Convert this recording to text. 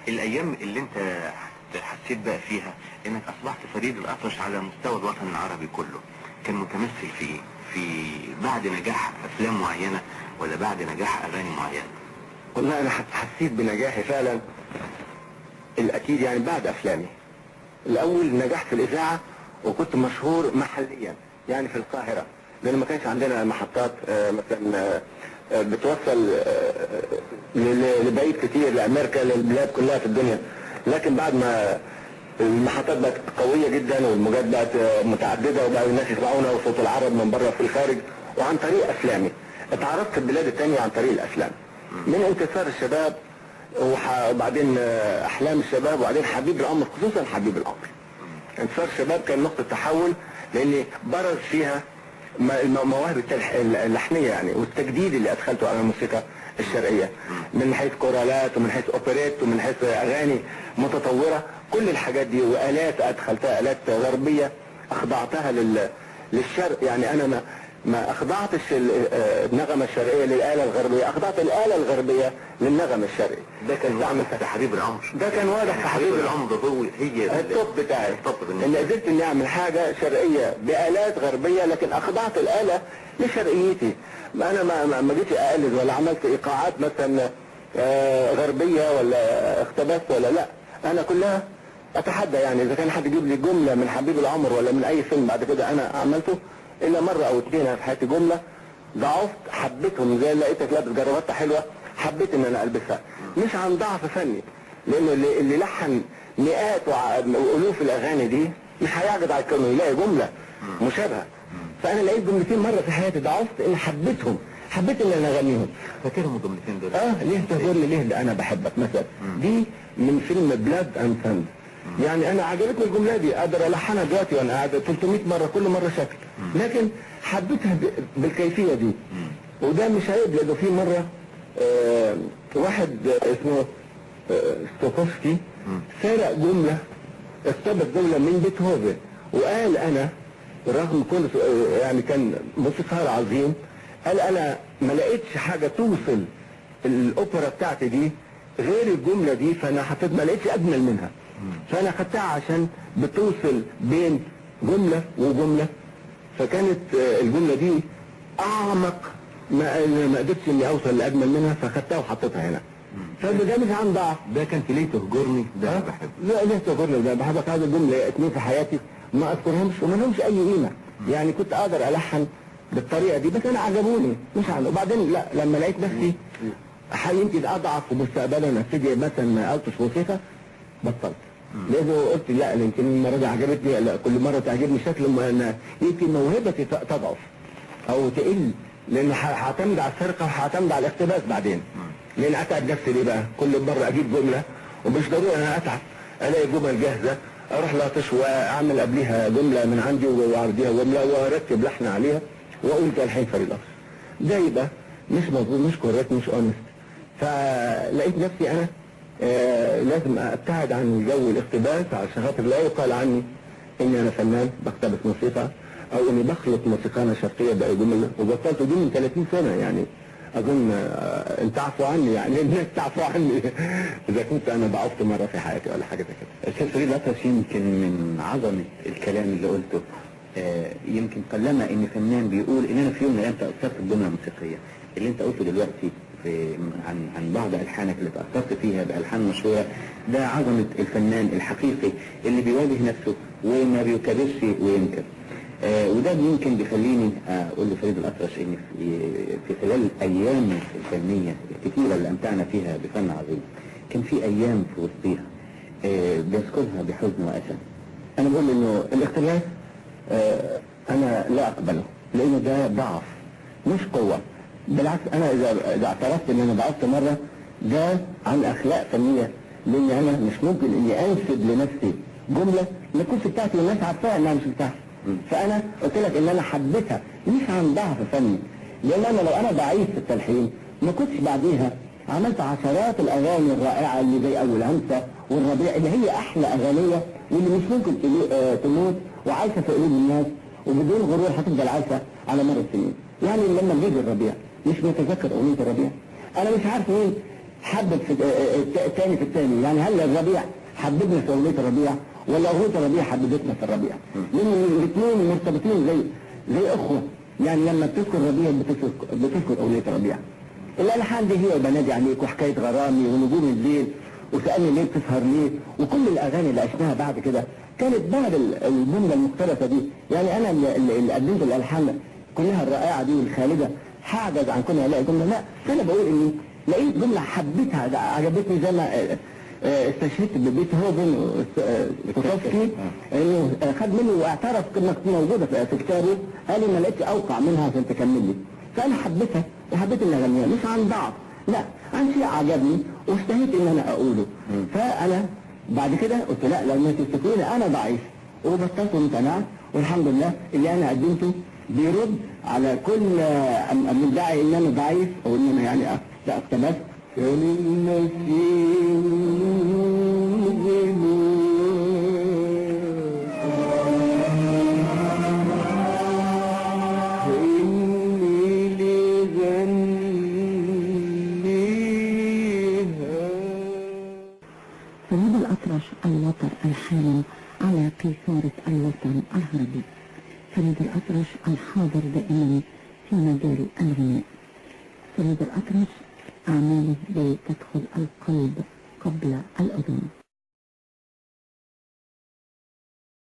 الايام اللي انت حسيت بقى فيها انك اصبحت فريد الاطرش على مستوى الوطن العربي كله كان متمثل في ايه في بعد نجاح افلام معينة ولا بعد نجاح اغاني معينة والله انا حسيت بنجاحي فعلا الاكيد يعني بعد افلامي الاول نجحت في الاذاعه وكنت مشهور محليا يعني في القاهره لان ما كانش عندنا محطات آه، مثلا آه، آه، بتوصل آه، ل- لبعيد كتير لامريكا للبلاد كلها في الدنيا لكن بعد ما المحطات بقت قويه جدا والموجات بقت آه، متعدده وبقى الناس يسمعونا وصوت العرب من بره في الخارج وعن طريق افلامي اتعرفت البلاد التانية عن طريق الافلام من انتصار الشباب وح- وبعدين آه، احلام الشباب وبعدين حبيب الامر خصوصا حبيب الامر انتصار الشباب كان نقطة تحول لان برز فيها م- الم- مواهب التلح- اللحنية يعني والتجديد اللي ادخلته على الموسيقى الشرقية من حيث كورالات ومن حيث اوبريت ومن حيث اغاني متطورة كل الحاجات دي والات ادخلتها الات غربية اخضعتها لل للشرق يعني انا ما ما اخضعتش ال- آه، النغمة الشرقية للآلة الغربية اخضعت الآلة الغربية للنغم الشرقي ده كان واضح في حبيب العمر ده كان واضح في حبيب العمر العمر هو هي ال- التوب بتاعي التوب بالنسبة ان لي. قدرت اني اعمل حاجة شرقية بآلات غربية لكن اخضعت الآلة لشرقيتي ما انا ما, ما, ما جيتش اقلد ولا عملت ايقاعات مثلا آه، غربية ولا اقتبست ولا لا انا كلها اتحدى يعني اذا كان حد يجيب لي جملة من حبيب العمر ولا من اي فيلم بعد كده انا عملته الا مرة او اتنين في حياتي جملة ضعفت حبيتهم زي اللي لقيتك لابس جربتها حلوة حبيت ان انا البسها مش عن ضعف فني لانه اللي, اللي لحن مئات وع- والوف الاغاني دي مش هيعجز على كونه يلاقي جمله مشابهه فانا لقيت جملتين مره في حياتي ضعفت ان حبيتهم حبيت ان انا اغنيهم فاكرهم الجملتين دول اه ليه تقول لي ليه ده انا بحبك مثلا دي من فيلم بلاد اند ساند يعني انا عجبتني الجمله دي اقدر الحنها دلوقتي وانا قاعد 300 مره كل مره شكل لكن حبيتها ب- بالكيفيه دي وده مش عيب لانه في مره آه واحد اسمه آه ستوكوفسكي سرق جمله اقتبس جمله من بيتهوفن وقال انا رغم كل آه، يعني كان موسيقار عظيم قال انا ما لقيتش حاجه توصل الاوبرا بتاعتي دي غير الجمله دي فانا حطيت ما لقيتش اجمل منها فانا خدتها عشان بتوصل بين جمله وجمله فكانت آه، الجمله دي اعمق ما ما قدرتش اني اوصل لاجمل منها فخدتها وحطيتها هنا فده مش عن ضعف ده كان في ليته جورني ده ها؟ انا بحبه لا ليه تقول ده بحبك هذا الجمله اتنين في حياتي ما اذكرهمش وما لهمش اي قيمه يعني كنت اقدر الحن بالطريقه دي بس انا عجبوني مش عنه وبعدين لا لما لقيت نفسي ح- يمكن اضعف ومستقبلا ابتدي مثلا الطش موسيقى بطلت لانه قلت لا يمكن المره دي عجبتني لا كل مره تعجبني شكل ما أنا يمكن موهبتي ت- تضعف او تقل لان ه- هعتمد على السرقه وهعتمد على الاقتباس بعدين لان اتعب نفسي ليه بقى كل مره اجيب جمله ومش ضروري انا اتعب الاقي جمل جاهزه اروح لطش واعمل قبليها جمله من عندي واعرضيها جمله واركب لحن عليها واقول كالحين فريد الاصل ده يبقى مش مظبوط مش كوريكت مش اونست فلقيت نفسي انا آه لازم ابتعد عن جو الاقتباس عشان خاطر لا يقال عني اني انا فنان بقتبس موسيقى او اني بخلط موسيقانا شرقيه باي جمله وبطلت دي من 30 سنه يعني اظن آه، ان تعفوا عني يعني الناس تعفوا عني اذا كنت انا ضعفت مره في حياتي ولا حاجه زي كده الشيخ فريد الأطرش يمكن من عظمة الكلام اللي قلته آه، يمكن قلما ان فنان بيقول ان انا في يوم من الايام تاثرت بالجمله الموسيقيه اللي انت قلته دلوقتي في عن عن بعض الحانك اللي تاثرت فيها بالحان مشهوره ده عظمه الفنان الحقيقي اللي بيواجه نفسه وما بيكابرش وينكر آه، وده يمكن بيخليني اقول لفريد الاطرش ان في في خلال الايام الفنيه الكثيره اللي امتعنا فيها بفن عظيم كان في ايام في وسطيها آه، بيذكرها بحزن واسى انا بقول انه الاختلاف آه، انا لا اقبله لانه ده ضعف مش قوة بالعكس انا اذا اذا اعترفت ان انا ضعفت مرة ده عن اخلاق فنية لاني انا مش ممكن اني انسب لنفسي جملة ما تكونش بتاعتي والناس عارفاها انها مش بتاعتي فانا قلت لك ان انا حبيتها مش عن ضعف فني لان انا لو انا ضعيف في التلحين ما كنتش بعديها عملت عشرات الاغاني الرائعه اللي زي اول همسه والربيع اللي هي احلى اغانيه واللي مش ممكن تلو- آه، تموت وعايشه في قلوب الناس وبدون غرور هتفضل عايشه على مر السنين يعني لما نجيب الربيع مش متذكر اغنيه الربيع انا مش عارف مين حبب في آه، آه، الثاني في الثاني يعني هل الربيع حببنا في اغنيه الربيع ولا اغنيه الربيع حببتنا في الربيع لان الاثنين مرتبطين زي زي اخوه يعني لما بتذكر ربيع بتذكر بتذكر اغنيه الربيع الالحان دي هي بنادي عليك وحكايه غرامي ونجوم الليل وسالني ليه بتسهر ليه وكل الاغاني اللي عشناها بعد كده كانت بعد ال- الجمله المختلفه دي يعني انا اللي, اللي قدمت الالحان كلها الرائعه دي والخالده هعجز عن كل الاقي جمله لا انا بقول اني لقيت جمله حبيتها ده عجبتني زي ما آه، آه، استشهدت ببيتهوفن وتوفسكي انه آه، خد منه واعترف انك موجوده في في كتابه قال لي ما لقيتش اوقع منها عشان تكمل لي فانا حبيتها وحبيت اني اغنيها مش عن ضعف لا عن شيء عجبني واشتهيت ان انا اقوله فانا بعد كده قلت لا لما تفتكروني انا ضعيف وبطلت وامتنعت والحمد لله اللي انا قدمته بيرد على كل آه، أم- أم مدعي ان انا ضعيف او ان انا يعني أ- لا اقتبست كان النسيم فهذا الأطرش الوتر الحالم على قيثارة الوطن العربي فريد الأطرش الحاضر دائما في مجال الغناء فريد الأطرش أعماله بتدخل القلب قبل الأذن